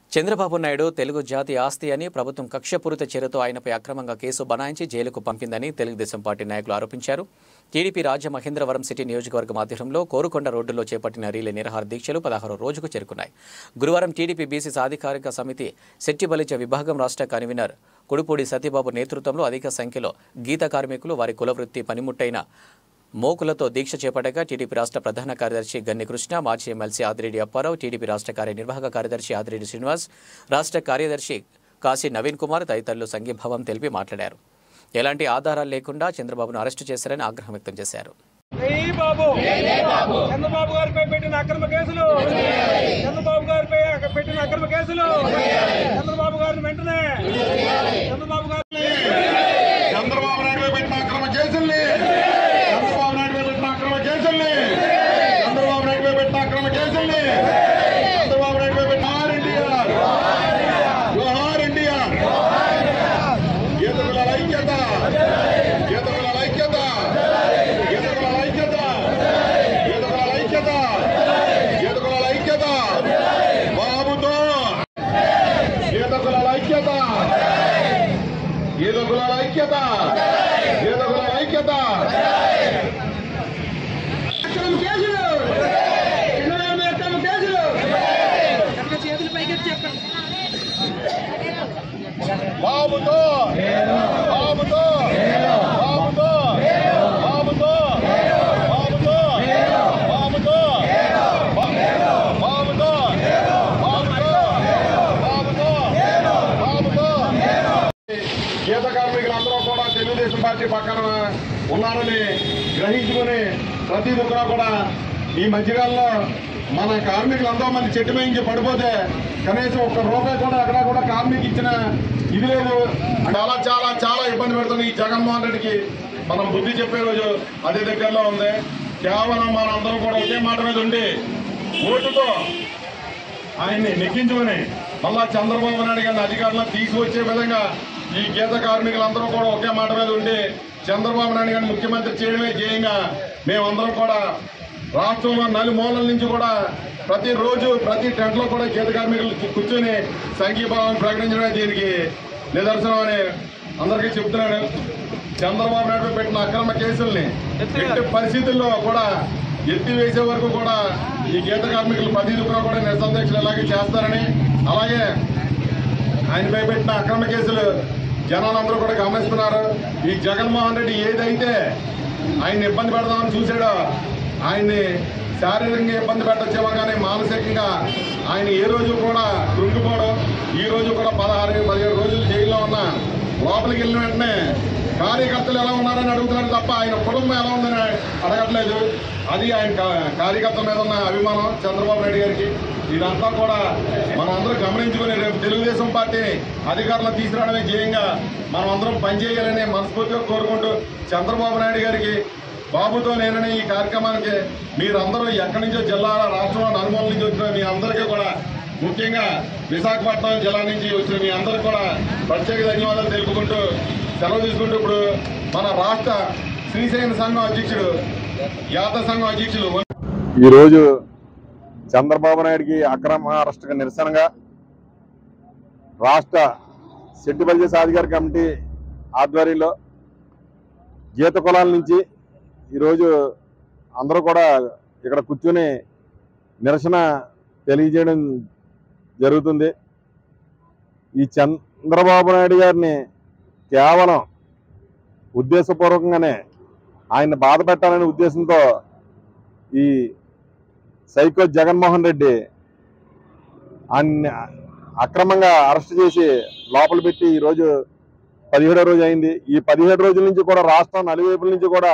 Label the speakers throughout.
Speaker 1: చంద్రబాబు నాయుడు తెలుగు జాతి ఆస్తి అని ప్రభుత్వం కక్షపూరిత చర్యతో ఆయనపై అక్రమంగా కేసు బనాయించి జైలుకు పంపిందని తెలుగుదేశం పార్టీ నాయకులు ఆరోపించారు టీడీపీ రాజ్య మహేంద్రవరం సిటీ నియోజకవర్గం ఆధ్వర్యంలో కోరుకొండ రోడ్డులో చేపట్టిన రీలే నిరహార దీక్షలు పదహారో రోజుకు చేరుకున్నాయి గురువారం టీడీపీ బీసీ సాధికారిక సమితి శెట్టిబలిచ విభాగం రాష్ట్ర కన్వీనర్ కుడుపూడి సత్యబాబు నేతృత్వంలో అధిక సంఖ్యలో గీత కార్మికులు వారి కులవృత్తి పనిముట్టైన మోకులతో దీక్ష చేపట్టగా టీడీపీ రాష్ట్ర ప్రధాన కార్యదర్శి గన్ని కృష్ణ మాజీ ఎమ్మెల్సీ ఆదిరెడ్డి అప్పారావు టీడీపీ రాష్ట్ర కార్యనిర్వాహక కార్యదర్శి ఆదిరెడ్డి శ్రీనివాస్ రాష్ట్ర కార్యదర్శి కాశీ నవీన్ కుమార్ తదితరులు సంఘీభావం తెలిపి మాట్లాడారు ఎలాంటి ఆధారాలు లేకుండా చంద్రబాబును అరెస్టు చేశారని ఆగ్రహం వ్యక్తం చేశారు
Speaker 2: జై బాబు చంద్రబాబు గారిపై పెట్టిన అక్రమ కేసులు చంద్రబాబు గారిపై అక- పెట్టిన అక్రమ కేసులు చంద్రబాబు గారిని వెంటనే చంద్రబాబు గారిని
Speaker 3: చంద్రబాబు నాయుడు పెట్టిన అక్రమ కేసుల్ని చంద్రబాబు నాయుడు పెట్టిన అక్రమ కేసుల్ని చంద్రబాబు నాయుడు పెట్టిన అక్రమ కేసుల్ని చంద్రబాబు నాయుడు పెట్టిన ఆర్ ఎన్టీఆర్ జోహార్ ఎన్టీఆర్ గీతకుల ఐక్యత గీతకుల ఐక్యత గీతకుల ఐక్యత గీతకుల ఐక్యత గీతకుల ఐక్యత బాబుతో గీతకుల ఐక్యత గీత కులాల ఐక్యత గీత కులాల ఐక్యత అక్రమ కేసులు చంద్రబాబు అక్రమ కేసులు బాబుతో బాబుతో బాబుతో బాబుతో బాబుతో బాబుతో బాబుతో బాబుతో బాబుతో బాబుతో గీత కార్మికులందరూ కూడా తెలుగుదేశం పార్టీ పక్కన ఉన్నారని గ్రహించుకుని ప్రతి ఒక్కరూ కూడా ఈ మధ్యకాలంలో మన కార్మికులు ఎంతో మంది చెట్టు మేయించి పడిపోతే కనీసం ఒక్క రూపాయి కూడా అక్కడ కూడా కార్మికు ఇచ్చిన ఇది లేదు చాలా చాలా చాలా ఇబ్బంది పెడుతుంది ఈ జగన్మోహన్ రెడ్డికి మనం బుద్ధి చెప్పే రోజు అదే దగ్గరలో ఉంది కేవలం మనందరం కూడా ఒకే మాట మీద ఉండి ఓటుతో ఆయన్ని నెగ్గించుకొని మళ్ళా చంద్రబాబు నాయుడు గారిని అధికారంలో తీసుకొచ్చే విధంగా ఈ గీత కార్మికులందరూ కూడా ఒకే మాట మీద ఉండి చంద్రబాబు నాయుడు గారిని ముఖ్యమంత్రి చేయడమే ధ్యేయంగా మేమందరం కూడా రాష్ట్రంలో నలుమూలల నుంచి కూడా ప్రతిరోజు ప్రతి టెంట్లో కూడా గీత కార్మికులు కూర్చొని సంఘీభావం ప్రకటించడమే దీనికి నిదర్శనం అని అందరికీ చెప్తున్నాను చంద్రబాబు నాయుడు పెట్టిన అక్రమ కేసుల్ని ఎట్టి పరిస్థితుల్లో కూడా ఎత్తివేసే వరకు కూడా ఈ గీత కార్మికులు ప్రతి దిక్కున కూడా నిరసన ఇలాగే చేస్తారని అలాగే ఆయనపై పెట్టిన అక్రమ కేసులు జనాలందరూ కూడా గమనిస్తున్నారు ఈ జగన్మోహన్ రెడ్డి ఏదైతే ఆయన్ని ఇబ్బంది పెడదామని చూశాడో ఆయన్ని శారీరకంగా ఇబ్బంది పెట్టచ్చేమో కానీ మానసికంగా ఆయన ఏ రోజు కూడా కృంగిపోవడం ఈ రోజు కూడా పదహారు పదిహేడు రోజులు జైల్లో ఉన్న లోపలికి వెళ్ళిన వెంటనే కార్యకర్తలు ఎలా ఉన్నారని అడుగుతున్నారు తప్ప ఆయన కుటుంబం ఎలా ఉందని అడగట్లేదు అది ఆయన కా- కార్యకర్తల మీద ఉన్న అభిమానం చంద్రబాబు నాయుడు గారికి ఇదంతా కూడా మనం అందరం గమనించుకుని రేపు తెలుగుదేశం పార్టీని అధికారంలో తీసుకురావడమే ధ్యేయంగా మనం అందరం పనిచేయాలని మనస్ఫూర్తిగా కోరుకుంటూ చంద్రబాబు నాయుడు గారికి బాబుతో నేనని ఈ కార్యక్రమానికి మీరందరూ ఎక్కడి నుంచో జిల్లా రాష్ట్రంలో నలుమూల నుంచి వచ్చిన మీ అందరికీ కూడా ముఖ్యంగా విశాఖపట్నం జిల్లా నుంచి వచ్చిన మీ అందరికీ కూడా ప్రత్యేక ధన్యవాదాలు తెలుపుకుంటూ సెలవు తీసుకుంటూ ఇప్పుడు మన రాష్ట్ర శ్రీశైన సంఘం అధ్యక్షుడు యాత సంఘం అధ్యక్షులు
Speaker 4: ఈరోజు చంద్రబాబు నాయుడికి అక్రమ అరెస్టుకు నిరసనగా రాష్ట్ర సెట్టిబల్జ సాధికార కమిటీ ఆధ్వర్యంలో గీత కులాల నుంచి ఈరోజు అందరూ కూడా ఇక్కడ కూర్చుని నిరసన తెలియజేయడం జరుగుతుంది ఈ చంద్రబాబు నాయుడు గారిని కేవలం ఉద్దేశపూర్వకంగానే ఆయన బాధ పెట్టాలనే ఉద్దేశంతో ఈ సైకో జగన్మోహన్ రెడ్డి ఆయన్ని అక్రమంగా అరెస్ట్ చేసి లోపల పెట్టి ఈరోజు పదిహేడో రోజు అయింది ఈ పదిహేడు రోజుల నుంచి కూడా రాష్ట్రం నలువైపుల నుంచి కూడా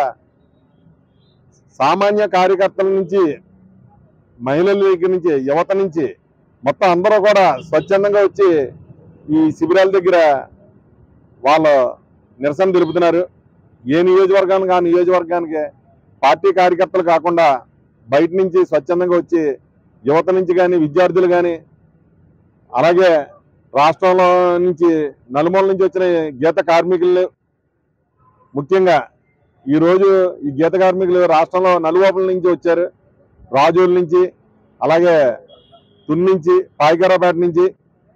Speaker 4: సామాన్య కార్యకర్తల నుంచి మహిళల దగ్గర నుంచి యువత నుంచి మొత్తం అందరూ కూడా స్వచ్ఛందంగా వచ్చి ఈ శిబిరాల దగ్గర వాళ్ళు నిరసన తెలుపుతున్నారు ఏ నియోజకవర్గానికి ఆ నియోజకవర్గానికి పార్టీ కార్యకర్తలు కాకుండా బయట నుంచి స్వచ్ఛందంగా వచ్చి యువత నుంచి కానీ విద్యార్థులు కానీ అలాగే రాష్ట్రంలో నుంచి నలుమూల నుంచి వచ్చిన గీత కార్మికులు ముఖ్యంగా ఈరోజు ఈ గీత కార్మికులు రాష్ట్రంలో నలువైపుల నుంచి వచ్చారు రాజూరు నుంచి అలాగే తుని నుంచి పాయికరాపేట నుంచి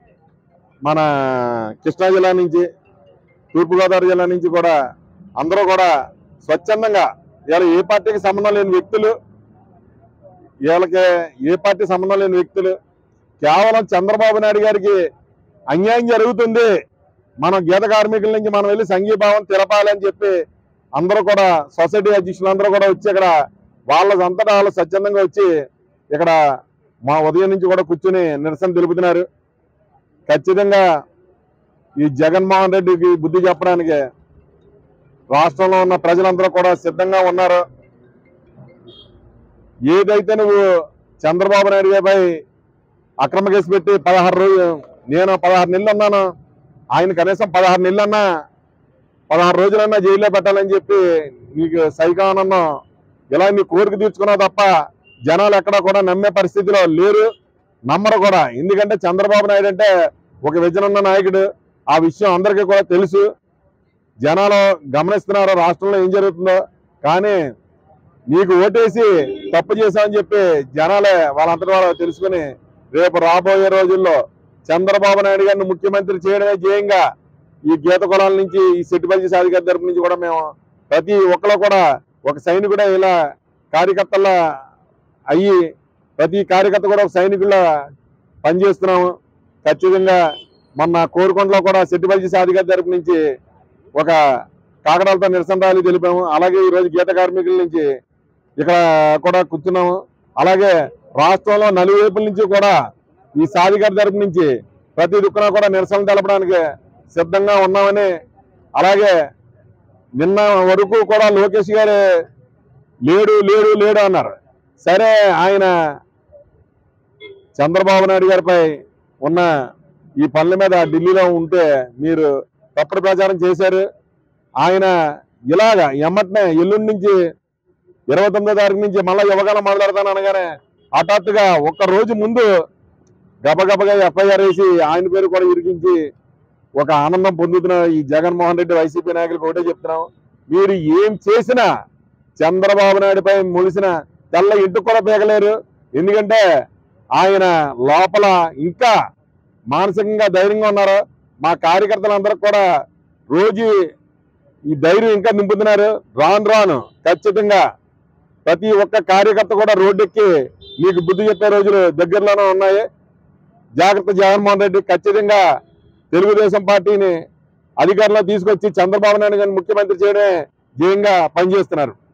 Speaker 4: మన కృష్ణా జిల్లా నుంచి తూర్పుగోదావరి జిల్లా నుంచి కూడా అందరూ కూడా స్వచ్ఛందంగా ఇవాళ ఏ పార్టీకి సంబంధం లేని వ్యక్తులు వీళ్ళకి ఏ పార్టీ సంబంధం లేని వ్యక్తులు కేవలం చంద్రబాబు నాయుడు గారికి అన్యాయం జరుగుతుంది మనం గీత కార్మికుల నుంచి మనం వెళ్ళి సంఘీభావం తెలపాలని చెప్పి అందరూ కూడా సొసైటీ అధ్యక్షులందరూ కూడా వచ్చి ఇక్కడ వాళ్ళ అంతటా వాళ్ళు స్వచ్ఛందంగా వచ్చి ఇక్కడ మా ఉదయం నుంచి కూడా కూర్చుని నిరసన తెలుపుతున్నారు ఖచ్చితంగా ఈ జగన్మోహన్ రెడ్డికి బుద్ధి చెప్పడానికి రాష్ట్రంలో ఉన్న ప్రజలందరూ కూడా సిద్ధంగా ఉన్నారు ఏదైతే నువ్వు చంద్రబాబు నాయుడు గారిపై అక్రమ కేసు పెట్టి పదహారు రోజులు నేను పదహారు నెలలు ఉన్నాను ఆయన కనీసం పదహారు నెలలన్నా పదహారు రోజులన్నా జైల్లో పెట్టాలని చెప్పి నీకు సైకానందం ఇలా నీ కోరిక తీర్చుకున్నావు తప్ప జనాలు ఎక్కడా కూడా నమ్మే పరిస్థితిలో లేరు నమ్మరు కూడా ఎందుకంటే చంద్రబాబు నాయుడు అంటే ఒక విజన్ ఉన్న నాయకుడు ఆ విషయం అందరికీ కూడా తెలుసు జనాలు గమనిస్తున్నారు రాష్ట్రంలో ఏం జరుగుతుందో కానీ నీకు ఓటేసి తప్పు చేశామని చెప్పి జనాలే వాళ్ళంతటి వాళ్ళు తెలుసుకుని రేపు రాబోయే రోజుల్లో చంద్రబాబు నాయుడు గారిని ముఖ్యమంత్రి చేయడమే ధ్యేయంగా ఈ గీత కులాల నుంచి ఈ సెట్టిపల్లి సాధికారి తరపు నుంచి కూడా మేము ప్రతి ఒక్కరు కూడా ఒక సైనికుడే ఇలా కార్యకర్తల అయ్యి ప్రతి కార్యకర్త కూడా ఒక సైనికుల పనిచేస్తున్నాము ఖచ్చితంగా మొన్న కోరుకొండలో కూడా సెట్టిపల్లి సాధికారి తరపు నుంచి ఒక కాకడాలతో నిరసన ర్యాలీ తెలిపాము అలాగే ఈరోజు గీత కార్మికుల నుంచి ఇక్కడ కూడా కూర్చున్నాము అలాగే రాష్ట్రంలో నలువైపుల నుంచి కూడా ఈ సాధికార తరపు నుంచి ప్రతి దుక్కున కూడా నిరసన తెలపడానికి సిద్ధంగా ఉన్నామని అలాగే నిన్న వరకు కూడా లోకేష్ గారు లేడు లేడు లేడు అన్నారు సరే ఆయన చంద్రబాబు నాయుడు గారిపై ఉన్న ఈ పనుల మీద ఢిల్లీలో ఉంటే మీరు తప్పుడు ప్రచారం చేశారు ఆయన ఇలాగా ఎమ్మటనే ఎల్లుండి నుంచి ఇరవై తొమ్మిదో తారీఖు నుంచి మళ్ళీ యువకాలం మాట్లాడతాను అనగానే హఠాత్తుగా ఒక్క రోజు ముందు గబగబగా ఎఫ్ఐఆర్ వేసి ఆయన పేరు కూడా ఇరికించి ఒక ఆనందం పొందుతున్న ఈ జగన్మోహన్ రెడ్డి వైసీపీ నాయకులకు ఒకటే చెప్తున్నాం మీరు ఏం చేసినా చంద్రబాబు నాయుడుపై ములిసిన తెల్ల ఇంటికి కూడా పీకలేరు ఎందుకంటే ఆయన లోపల ఇంకా మానసికంగా ధైర్యంగా ఉన్నారు మా కార్యకర్తలందరూ కూడా రోజు ఈ ధైర్యం ఇంకా నింపుతున్నారు రాను రాను ఖచ్చితంగా ప్రతి ఒక్క కార్యకర్త కూడా రోడ్డెక్కి మీకు బుద్ధి చెప్పే రోజులు దగ్గరలోనే ఉన్నాయి జాగ్రత్త జగన్మోహన్ రెడ్డి ఖచ్చితంగా తెలుగుదేశం పార్టీని అధికారంలో తీసుకొచ్చి చంద్రబాబు నాయుడు గారిని ముఖ్యమంత్రి చేయడమే ధ్యేయంగా పనిచేస్తున్నారు